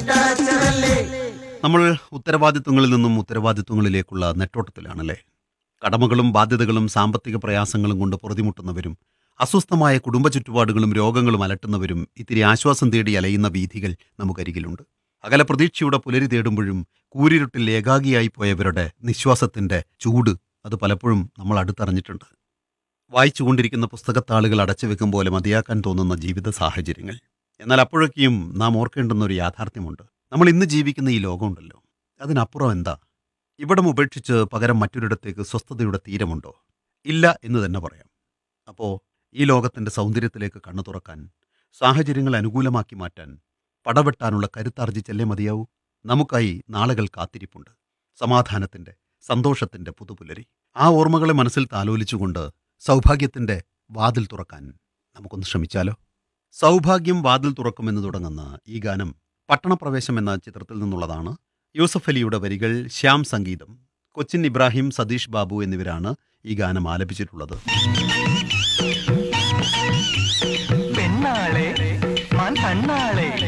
നമ്മൾ ഉത്തരവാദിത്വങ്ങളിൽ നിന്നും ഉത്തരവാദിത്വങ്ങളിലേക്കുള്ള നെട്ടോട്ടത്തിലാണല്ലേ കടമകളും ബാധ്യതകളും സാമ്പത്തിക പ്രയാസങ്ങളും കൊണ്ട് പൊറുതിമുട്ടുന്നവരും അസ്വസ്ഥമായ കുടുംബ ചുറ്റുപാടുകളും രോഗങ്ങളും അലട്ടുന്നവരും ഇത്തിരി ആശ്വാസം തേടി അലയുന്ന വീഥികൾ നമുക്കരികിലുണ്ട് അകല പ്രതീക്ഷയുടെ പുലരി തേടുമ്പോഴും കൂരിരുട്ടിൽ ഏകാഗിയായി പോയവരുടെ നിശ്വാസത്തിന്റെ ചൂട് അത് പലപ്പോഴും നമ്മൾ അടുത്തറിഞ്ഞിട്ടുണ്ട് വായിച്ചുകൊണ്ടിരിക്കുന്ന പുസ്തകത്താളുകൾ അടച്ചു വെക്കും പോലെ മതിയാക്കാൻ തോന്നുന്ന ജീവിത സാഹചര്യങ്ങൾ എന്നാൽ അപ്പോഴൊക്കെയും നാം ഓർക്കേണ്ടുന്ന ഒരു യാഥാർത്ഥ്യമുണ്ട് നമ്മൾ ഇന്ന് ജീവിക്കുന്ന ഈ ലോകമുണ്ടല്ലോ അതിനപ്പുറം എന്താ ഇവിടം ഉപേക്ഷിച്ച് പകരം മറ്റൊരിടത്തേക്ക് സ്വസ്ഥതയുടെ തീരമുണ്ടോ ഇല്ല എന്ന് തന്നെ പറയാം അപ്പോൾ ഈ ലോകത്തിൻ്റെ സൗന്ദര്യത്തിലേക്ക് കണ്ണു തുറക്കാൻ സാഹചര്യങ്ങൾ അനുകൂലമാക്കി മാറ്റാൻ പടവെട്ടാനുള്ള കരുത്താർജിച്ചല്ലേ മതിയാവൂ നമുക്കായി നാളുകൾ കാത്തിരിപ്പുണ്ട് സമാധാനത്തിൻ്റെ സന്തോഷത്തിൻ്റെ പുതുപുലരി ആ ഓർമ്മകളെ മനസ്സിൽ താലോലിച്ചുകൊണ്ട് സൗഭാഗ്യത്തിൻ്റെ വാതിൽ തുറക്കാൻ നമുക്കൊന്ന് ശ്രമിച്ചാലോ സൗഭാഗ്യം വാതിൽ തുറക്കുമെന്ന് തുടങ്ങുന്ന ഈ ഗാനം പട്ടണപ്രവേശം എന്ന ചിത്രത്തിൽ നിന്നുള്ളതാണ് യൂസഫ് അലിയുടെ വരികൾ ശ്യാം സംഗീതം കൊച്ചിൻ ഇബ്രാഹിം സതീഷ് ബാബു എന്നിവരാണ് ഈ ഗാനം ആലപിച്ചിട്ടുള്ളത് പെണ്ണാളെ മാൻ കണ്ണാളെ